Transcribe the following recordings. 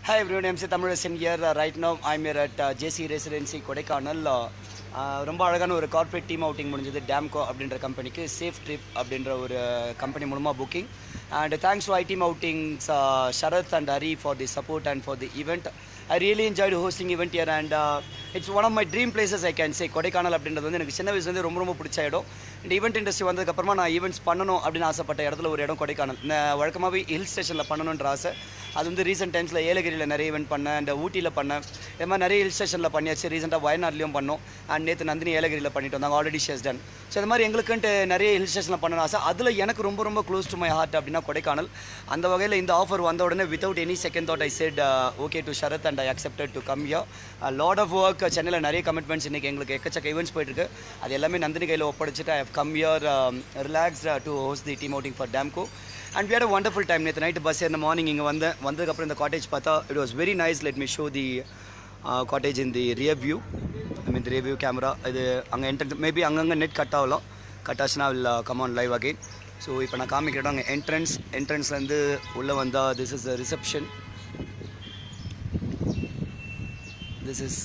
Hi everyone, MC Thamurasan here. Uh, right now I'm here at uh, JC Residency Kodaikanal Uh, ரொம்ப அழகான ஒரு corporate team outing முடிஞ்சது டேம்கோ அப்படின்ற கம்பெனிக்கு சேஃப் ட்ரிப் அப்படின்ற ஒரு கம்பெனி மூலமாக booking and thanks to I team outings Sharath and Hari for the support and for the event I really enjoyed hosting event year and it's one of my dream places I can say Kodaikanal அப்படின்றது வந்து எனக்கு சின்ன வயசுலேருந்து ரொம்ப ரொம்ப பிடிச்ச இடம் இந்த ஈவெண்ட் இண்டஸ்ட்ரி வந்ததுக்கப்புறமா நான் ஈவெண்ட்ஸ் பண்ணணும் அப்படின்னு ஆசைப்பட்ட இடத்துல ஒரு இடம் கொடைக்கானல் நான் வழக்கமாகவே ஹில் ஸ்டேஷனில் பண்ணணுன்ற ஆசை அது வந்து ரீசெண்ட் டைம்ஸில் ஏலகிரியில் நிறைய ஈவெண்ட் பண்ணேன் அண்ட் ஊட்டியில் பண்ணேன் இது மாதிரி நிறைய ஹில் ஸ்டேஷனில் பண்ணியாச்சு ரீசெண்டாக வயநாட்லேயும் பண்ணோம் அண்ட் நேற்று நந்தினி ஏலகிரியில் பண்ணிட்டு வந்தாங்க ஆல்ரெடி ஷேஸ் டன் ஸோ இந்த மாதிரி எங்களுக்குன்ட்டு நிறைய ஹில் ஸ்டேஷனில் பண்ணணும் ஆசை அதில் எனக்கு ரொம்ப ரொம்ப க்ளோஸ் டு மை ஹார்ட் அப்படின்னா கொடைக்கானல் அந்த வகையில் இந்த ஆஃபர் வந்த உடனே without any second thought I said okay to Sharath and I accepted to come yo lot of work சென்னையில் நிறைய கமிட்மெண்ட்ஸ் இன்றைக்கி எங்களுக்கு எக்கச்சக்க ஈவெண்ட்ஸ் போயிட்டுருக்கு அது எல்லாமே நந்தினி கையில் ஒப்படைச்சிட்டு I have come here relax to host the team outing for TAMCO and we had a wonderful time நேற்று நைட்டு பஸ் ஏறின மார்னிங் இங்கே வந்தேன் வந்ததுக்கப்புறம் இந்த காட்டேஜ் பார்த்தா it was very nice let me show the cottage in the rear view I mean rear view camera இது அங்கே entrance maybe அங்கங்கே நெட் கட் ஆகலாம் கட் ஆச்சுன்னா will come on live again so இப்போ நான் காமிக்கிறேன் அங்கே என்ட்ரன்ஸ் என்ட்ரன்ஸ்லேருந்து உள்ளே வந்தால் this is the reception this is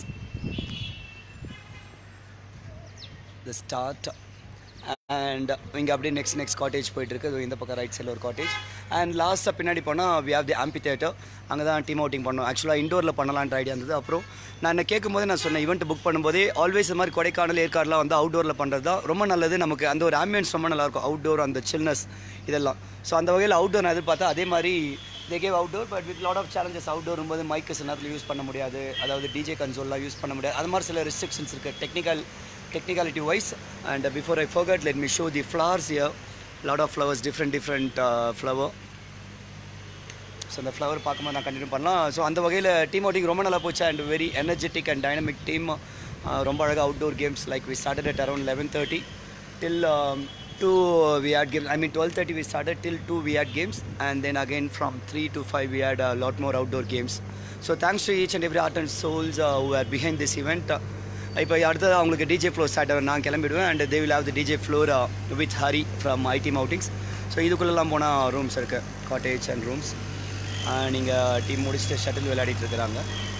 the start and இங்கே அப்படியே நெக்ஸ்ட் நெக்ஸ்ட் காட்டேஜ் போயிட்டுருக்கு இந்த பக்கம் ரைட் சைடில் ஒரு காட்டேஜ் அண்ட் லாஸ்ட்டாக பின்னாடி போனால் we have the amphitheatre அங்கே தான் டீம் அவுட்டிங் பண்ணோம் ஆக்சுவலாக இண்டோரில் பண்ணலான்ற ஐடியா இருந்தது அப்புறம் நான் என்ன கேட்கும்போது நான் சொன்னேன் ஈவெண்ட் புக் பண்ணும்போதே ஆல்வேஸ் இந்த மாதிரி கொடைக்கானல் ஏற்காடுலாம் வந்து அவுட்டோரில் பண்ணுறது தான் ரொம்ப நல்லது நமக்கு அந்த ஒரு ஆம்பியன்ஸ் ரொம்ப நல்லாயிருக்கும் அவுட்டோர் அந்த சில்னஸ் இதெல்லாம் ஸோ அந்த வகையில் அவுட்டோர் நான் எதிர்பார்த்தா அதே மாதிரி they gave outdoor but with lot of challenges outdoor போது மைக்கு சில நேரத்தில் யூஸ் பண்ண முடியாது அதாவது டிஜே கன்சோல்லாம் யூஸ் பண்ண முடியாது அது மாதிரி சில ரெஸ்ட்ரிக்ஷன்ஸ் இருக்குது technical technicality wise and uh, before I forget let me show the flowers here lot of flowers different different uh, flower so அந்த ஃப்ளவர் பார்க்கும்போது நான் கண்டினியூ பண்ணலாம் ஸோ அந்த வகையில் டீம் அவுட்டிங் ரொம்ப நல்லா போச்சு and very energetic and dynamic team ரொம்ப அழகாக outdoor games like we started at around eleven thirty till two we had games I mean twelve thirty we started till two we had games and then again from three to five we had lot more outdoor games so thanks to each and every heart and souls who are behind this event இப்போ அடுத்தது அவங்களுக்கு DJ floor start ஆகும் நான் கிளம்பிடுவேன் and they will have the DJ floor with Hari from IT outings so இதுக்குள்ளெல்லாம் போனால் rooms இருக்குது cottage and rooms நீங்கள் டீம் முடிச்சுட்டு ஷட்டில் விளையாடிட்டு இருக்கிறாங்க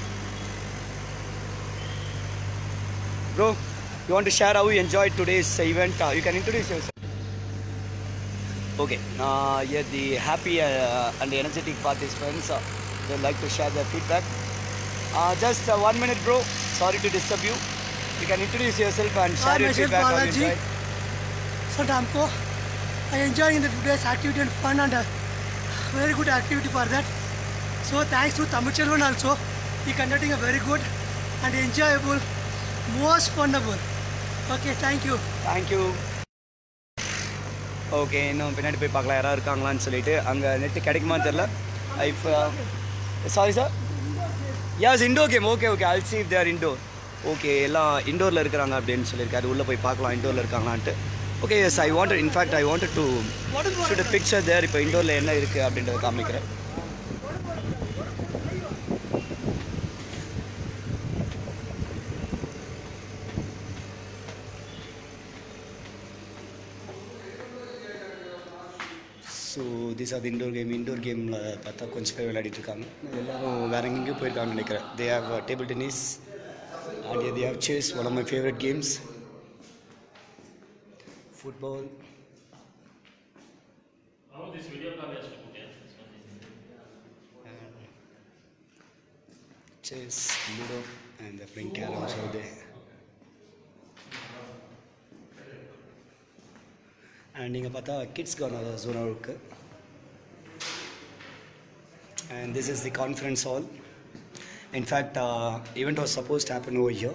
bro you want to share how enjoy today's event you can introduce your Okay, uh, yeah, the happy uh, and energetic participants uh, they like to share their feedback. Uh, just uh, one minute, bro. Sorry to disturb you. You can introduce yourself and share Hi, your myself feedback. how you Balaji. enjoyed. So Damco, I enjoying the today's activity and fun and uh, very good activity for that. So thanks to Tamichelvan also, he conducting a very good and enjoyable, most funnable. Okay, thank you. Thank you. Okay இன்னும் பின்னாடி போய் பார்க்கலாம் யாராவது இருக்காங்களான்னு சொல்லிட்டு அங்கே net கிடைக்குமான்னு தெரில இப்போ sorry sir yes indoor game okay okay I'll see there indoor okay எல்லாம் இண்டோரில் இருக்கிறாங்க அப்படின்னு சொல்லியிருக்காரு உள்ளே போய் பார்க்கலாம் இண்டோரில் இருக்காங்களான்ட்டு okay yes I want in fact I want to shoot picture there இப்போ இண்டோரில் என்ன இருக்குது அப்படின்றத காமிக்கிறேன் so this are indoor game indoor கேமில் பார்த்தா கொஞ்சம் பேர் விளையாடிட்டு இருக்காங்க எல்லாரும் வேற எங்கேயும் போயிருக்காங்கன்னு நினைக்கிறேன் they have table tennis and they have chess one of my favourite games football chess, ludo, and they're playing caroms over there. And நீங்கள் பார்த்தா கிட்ஸ் கார்னர் ஜோனாக இருக்கு and this is the conference hall in fact event was suppose happen over here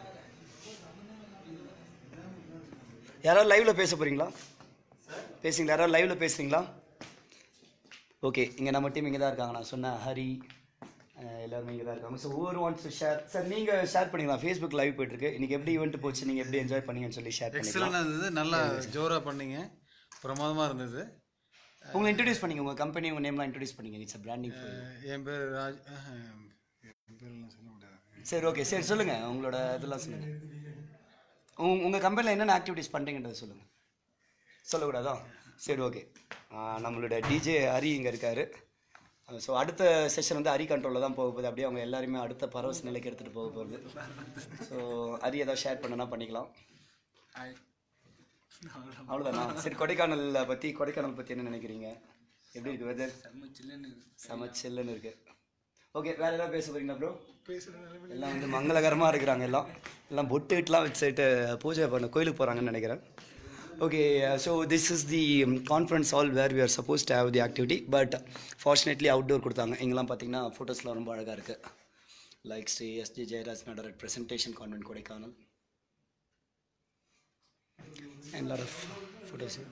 யாராவது லைவில் பேச போகிறீங்களா பேசுங்களா யாராவது லைவில் பேசுகிறீங்களா ஓகே இங்கே நம்ம டீம் இங்கே தான் இருக்காங்க நான் சொன்ன ஹரி அஹ் எல்லாருமே இங்கே தான் இருக்காங்க ஸோ ஒவ்வொரு வாண்ட்ஸ் டு ஷேர் சார் நீங்கள் ஷேர் பண்ணிக்கலாம் ஃபேஸ்புக் லைவ் போயிட்டுருக்கு இன்றைக்கி எப்படி ஈவெண்ட் போச்சு நீங்கள் எப்படி என்ஜாய் பண்ணீங்கன்னு சொல்லி ஷேர் பண்ணிக்கலாம் எக்ஸலண்டாக இருந்தது நல்லா ஜோராக பண்ணீங்க பிரமாதமாக இருந்தது உங்களை இன்ட்ரடியூஸ் பண்ணீங்க உங்கள் கம்பெனி உங்கள் நேம்லாம் இன்ட்ரடியூஸ் பண்ணீங்க இட்ஸ் பிராண்டிங் அஹ் என் பேர் ராஜ் அஹ், என் பேர்லாம் சொல்லக்கூடாது சரி ஓகே சரி சொல்லுங்கள் உங்களோட இதெல்லாம் சொல்லுங்கள் உங் உங்கள் கம்பெனியில் என்னென்ன ஆக்டிவிட்டீஸ் பண்ணுறீங்கன்றதை சொல்லுங்கள் சொல்லக்கூடாதா சரி ஓகே நம்மளோட டிஜே ஹரி இங்கே இருக்காரு ஸோ அடுத்த செஷன் வந்து அரி கண்ட்ரோலில் தான் போக போகுது அப்படியே அவங்க எல்லாருமே அடுத்த பரவச நிலைக்கு எடுத்துகிட்டு போக போகுது ஸோ அரி ஏதாவது ஷேர் பண்ணனா பண்ணிக்கலாம் அவ்வளோதானா சரி கொடைக்கானல் பற்றி கொடைக்கானல் பற்றி என்ன நினைக்கிறீங்க எப்படி இருக்கு வெதர் செம சில்லுன்னு இருக்கு ஓகே வேற ஏதாவது பேச போறீங்களா ப்ரோ எல்லாம் வந்து மங்களகரமாக இருக்கிறாங்க எல்லாம் எல்லாம் பொட்டு இட்டுலாம் வச்சுட்டு பூஜை பண்ண கோயிலுக்கு போகிறாங்கன்னு நினைக்கிறேன் okay so this is the conference hall where we are suppose to have the activity but fortunately outdoor கொடுத்தாங்க இங்கெல்லாம் பார்த்தீங்கன்னா ஃபோட்டோஸ்லாம் ரொம்ப அழகாக இருக்குது like Shri SG Jayaraj Nadar presentation convent Kodaikanal and lot of photos here.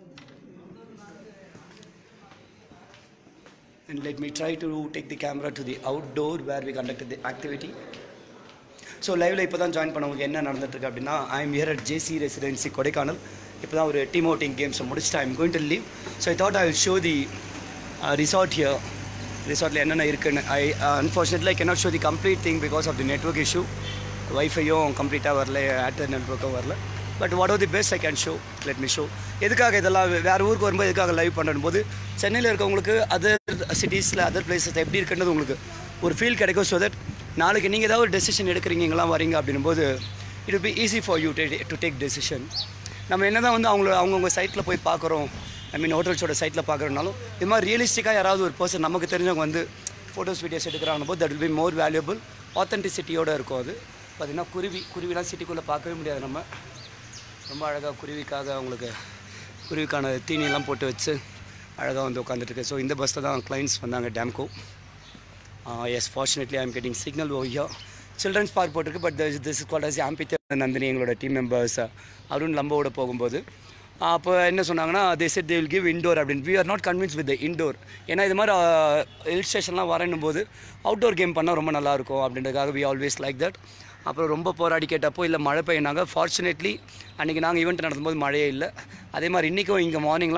And let me try to take the camera to the outdoor where we conducted the activity. So லைவில் இப்போ தான் ஜாயின் பண்ணவங்களுக்கு என்ன நடந்துட்டுருக்கு அப்படின்னா I am here at JC residency Kodaikanal இப்போ தான் ஒரு டீம் அவுட்டிங் கேம்ஸை முடிச்சுட்டு I am going to leave so I thought I will show the resort here ரிசார்ட்டில் என்னென்ன இருக்குன்னு I unfortunately I cannot show the complete thing because of the network issue வைஃபையும் கம்ப்ளீட்டாக வரல ஏர்டெல் நெட்ஒர்க்கும் வரல but what are the best I can show let me show எதுக்காக இதெல்லாம் வேறு ஊருக்கு வரும்போது எதுக்காக லைவ் பண்ணும் போது சென்னையில் இருக்கவங்களுக்கு அதர் சிட்டிஸில் அதர் பிளேசஸ் எப்படி இருக்குன்றது உங்களுக்கு ஒரு ஃபீல் கிடைக்கும் ஸோ தட் நாளைக்கு நீங்கள் ஏதாவது ஒரு டெசிஷன் எடுக்கிறீங்க இங்கெல்லாம் வரீங்க அப்படின்னும் போது it be easy for you to take decision நம்ம என்ன தான் வந்து அவங்கள அவங்கவுங்க சைட்டில் போய் பார்க்குறோம் ஐ மீன் ஹோட்டல்ஸோட சைட்டில் பார்க்குறனாலும் இது மாதிரி ரியலிஸ்டிக்காக யாராவது ஒரு பர்சன் நமக்கு தெரிஞ்சவங்க வந்து ஃபோட்டோஸ் வீடியோஸ் எடுக்கிறாங்க போது that will be more valuable ஆத்தென்டிசிட்டியோடு இருக்கும் அது பார்த்திங்கன்னா குருவி குருவிலாம் சிட்டிக்குள்ளே பார்க்கவே முடியாது நம்ம ரொம்ப அழகாக குருவிக்காக அவங்களுக்கு குருவிக்கான தீனியெல்லாம் போட்டு வச்சு அழகாக வந்து உட்காந்துட்டு ஸோ இந்த பஸ்ஸில் தான் கிளைண்ட்ஸ் வந்தாங்க TAMCO yes fortunately I am getting signal Oviya children's park போட்டிருக்கு but this is called as amphitheatre Nandini எங்களோட டீம் மெம்பர்ஸ் அருண் லம்போட போகும்போது அப்போ என்ன சொன்னாங்கன்னா they said they will give indoor அப்படின்னு we are not convince with indoor ஏன்னா இது மாதிரி ஹில் ஸ்டேஷன்லாம் வரணும் போது அவுட்டோர் கேம் பண்ணால் ரொம்ப நல்லாயிருக்கும் அப்படின்றதுக்காக வி ஆல்வேஸ் லைக் தட் அப்புறம் ரொம்ப போராடி கேட்டப்போ இல்லை மழை பெய்யினாங்க ஃபார்ச்சுனேட்லி அன்றைக்கி நாங்கள் ஈவெண்ட் நடத்தும்போது மழையே இல்லை அதே மாதிரி இன்றைக்கும் இங்கே மார்னிங்லாம்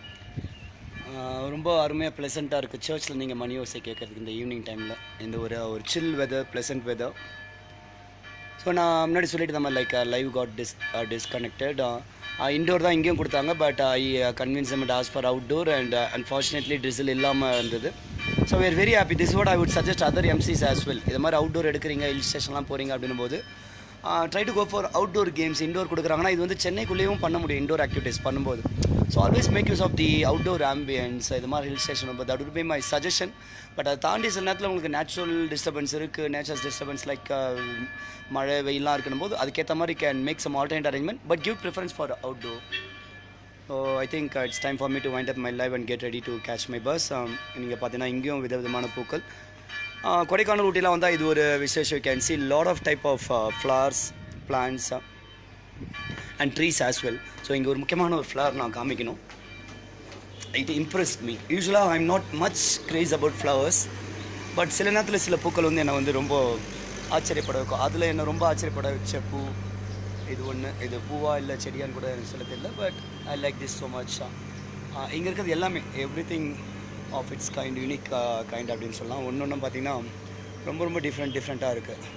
ரொம்ப அருமையாக ப்ளசண்ட்டாக இருக்குது சர்ச்சில் நீங்கள் மணி ஓசை கேட்குறதுக்கு இந்த ஈவினிங் டைமில் இந்த ஒரு ஒரு chill weather pleasant weather so நான் முன்னாடி சொல்லிட்டு தான் like live got dis disconnected indoor தான் இங்கேயும் கொடுத்தாங்க but I convince and as for outdoor and unfortunately drizzle இல்லாமல் இருந்தது so we're very happy this what I would suggest other MCs as well இது மாதிரி அவுட்டோர் எடுக்கிறீங்க ஹில் ஸ்டேஷன்லாம் போகிறீங்க அப்படின்னும் போது try to go for outdoor games indoor கொடுக்குறாங்கன்னா இது வந்து சென்னைக்குள்ளேயும் பண்ண முடியும் இண்டோர் ஆக்டிவிட்டீஸ் பண்ணும்போது so always make use of the outdoor ambience இது மாதிரி hill station that would be my suggestion but அதை தாண்டி சில நேரத்தில் உங்களுக்கு நேச்சுரல் டிஸ்டர்பன்ஸ் இருக்குது நேச்சர்ஸ் டிஸ்டர்பன்ஸ் லைக் மழை வெயிலாம் இருக்கணும் போது அதுக்கேற்ற மாதிரி can make some alternate arrangement but give preference for outdoor so I think it's time for me to wind up my live and get ready to catch my bus நீங்கள் பார்த்தீங்கன்னா இங்கேயும் விதவிதமான பூக்கள் ஆஹ் கொடைக்கானல் ஊட்டிலாம் வந்தால் இது ஒரு விசேஷம் can see lot of type of flowers plants and trees as well so இங்கே ஒரு முக்கியமான ஒரு ஃப்ளவர் நான் காமிக்கணும் இட் இம்ப்ரெஸ் மீ யூஸ்வலாக I am not much craze about flowers but சில நேரத்தில் சில பூக்கள் வந்து என்னை வந்து ரொம்ப ஆச்சரியப்பட வைக்கும் அதில் என்னை ரொம்ப ஆச்சரியப்பட வச்ச பூ இது ஒன்று இது பூவா இல்லை செடியான்னு கூட எனக்கு சொல்ல தெரியல but I like this so much இங்கே இருக்கிறது எல்லாமே every thing of it's kind unique kind அப்படின்னு சொல்லலாம் ஒன்று ஒன்றும் பார்த்தீங்கன்னா ரொம்ப ரொம்ப டிஃப்ரெண்ட் டிஃப்ரெண்ட்டாக இருக்குது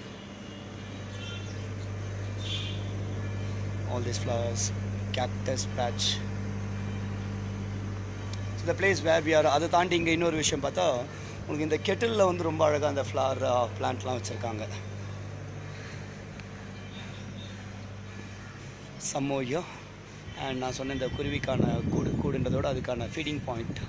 all these flowers cactus patch so the place where we are அதை தாண்டி இங்கே இன்னொரு விஷயம் பார்த்தா உங்களுக்கு இந்த கெட்டிலில் வந்து ரொம்ப அழகாக அந்த ஃப்ளவர் பிளான்ட்லாம் வச்சுருக்காங்க சம்மோயோ அண்ட் நான் சொன்ன இந்த குருவிக்கான கூடு கூடுன்றதோட அதுக்கான ஃபீடிங் பாயிண்ட்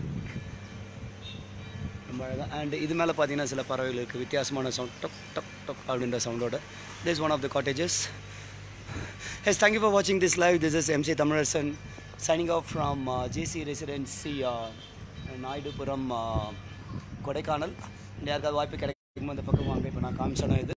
ரொம்ப அழகாக அண்ட் இது மேலே பார்த்தீங்கன்னா சில பறவைகள் இருக்குது வித்தியாசமான சவுண்ட் டப் டப் டப் அப்படின்ற சவுண்டோட this one of the cottages Yes, thank you for watching this live. This is MC Tamarasan signing off from uh, JC Residency uh, Naidupuram uh, Kodaikanal யாருக்காவது வாய்ப்பு கிடைக்கும் அந்த பக்கம் வாங்க இப்போ நான் காமிச்சோன்னா இது